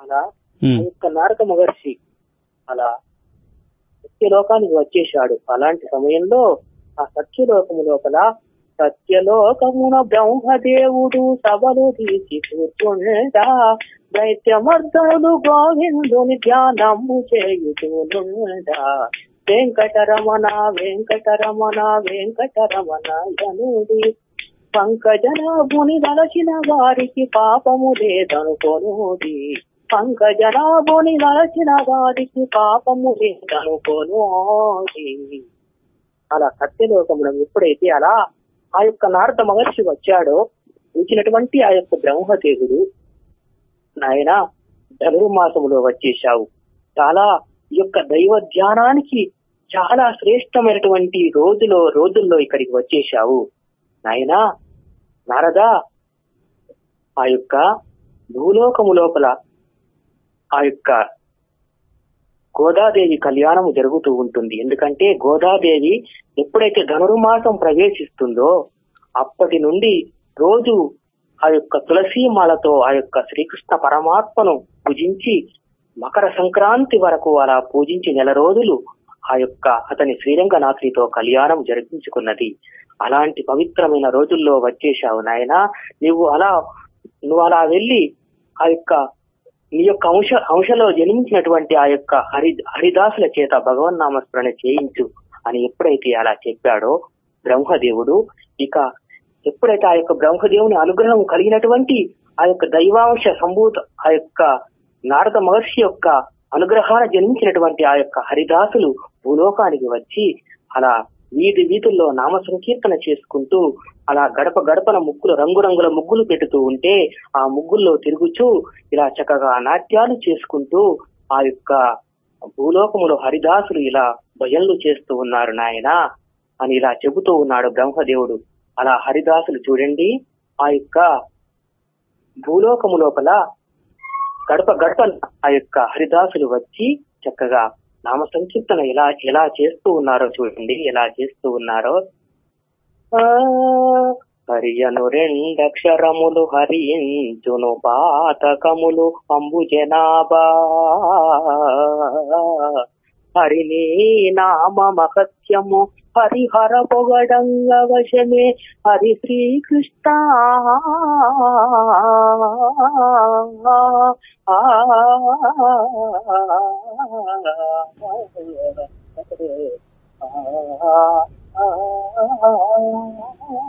అలా ఆ ఉమ్, యొక్క నారద మహర్షి అలా సత్యలోకానికి వచ్చేశాడు అలాంటి సమయంలో ఆ సత్యలోకము లోపల సత్యలోకమున బ్రహ్మదేవుడు సభలు తీసి కూర్చుండా దైత్యమర్దనులు గోవిందుని ధ్యానము చేయుచునుండా వెంకటరమణ వెంకటరమణ వెంకటరమణ యనుడి పంకజనాభుని దలచిన వారికి పాపము లేదనుకోనుడి పంకజనాభుని దలచిన వారికి పాపము లేదనుకోనుడి అలా సత్యలోకమున ఎప్పుడైతే అలా ఆ యొక్క నారద మహర్షి వచ్చాడో వచ్చినటువంటి ఆ యొక్క బ్రహ్మదేవుడు నాయన ధనుర్మాసములో వచ్చేశావు చాలా ఈ యొక్క దైవ ధ్యానానికి చాలా శ్రేష్టమైనటువంటి రోజులో రోజుల్లో ఇక్కడికి వచ్చేశావు నాయనా నారదా ఆ యొక్క భూలోకము లోపల ఆ యొక్క గోదాదేవి కళ్యాణము జరుగుతూ ఉంటుంది ఎందుకంటే గోదాదేవి ఎప్పుడైతే ధనుర్మాసం ప్రవేశిస్తుందో అప్పటి నుండి రోజు ఆ యొక్క తులసి మాలతో ఆ యొక్క శ్రీకృష్ణ పరమాత్మను పూజించి మకర సంక్రాంతి వరకు అలా పూజించి నెల రోజులు ఆ యొక్క అతని శ్రీరంగనాథునితో కళ్యాణం జరిపించుకున్నది అలాంటి పవిత్రమైన రోజుల్లో వచ్చేశావు నాయన నువ్వు అలా నువ్వు అలా వెళ్ళి ఆ యొక్క నీ యొక్క అంశ అంశలో జన్మించినటువంటి ఆ యొక్క హరి హరిదాసుల చేత భగవన్నామస్మరణ చేయించు అని ఎప్పుడైతే అలా చెప్పాడో బ్రహ్మదేవుడు ఇక ఎప్పుడైతే ఆ యొక్క బ్రహ్మదేవుని అనుగ్రహం కలిగినటువంటి ఆ యొక్క దైవాంశ సంభూత ఆ యొక్క నారద మహర్షి యొక్క అనుగ్రహాన జన్మించినటువంటి ఆ యొక్క హరిదాసులు భూలోకానికి వచ్చి అలా వీధి వీధుల్లో నామ సంకీర్తన చేసుకుంటూ అలా గడప గడపన ముగ్గులు రంగురంగుల ముగ్గులు పెడుతూ ఉంటే ఆ ముగ్గుల్లో తిరుగుచూ ఇలా చక్కగా నాట్యాలు చేసుకుంటూ ఆ యొక్క భూలోకములో హరిదాసులు ఇలా భజనలు చేస్తూ ఉన్నారు నాయన అని ఇలా చెబుతూ ఉన్నాడు బ్రహ్మదేవుడు అలా హరిదాసులు చూడండి ఆ యొక్క భూలోకము లోపల గడప గడప ఆ యొక్క హరిదాసులు వచ్చి చక్కగా నామ సంకీర్తన ఎలా ఎలా చేస్తూ ఉన్నారో చూడండి ఎలా చేస్తూ ఉన్నారో ఆ, హరియను రెండక్షరములు హరించును పాతకములు అంబు జనాభా హరిని నామ మహత్యము హరిహర పొగడంగ వశమే హరి శ్రీకృష్ణ ఆ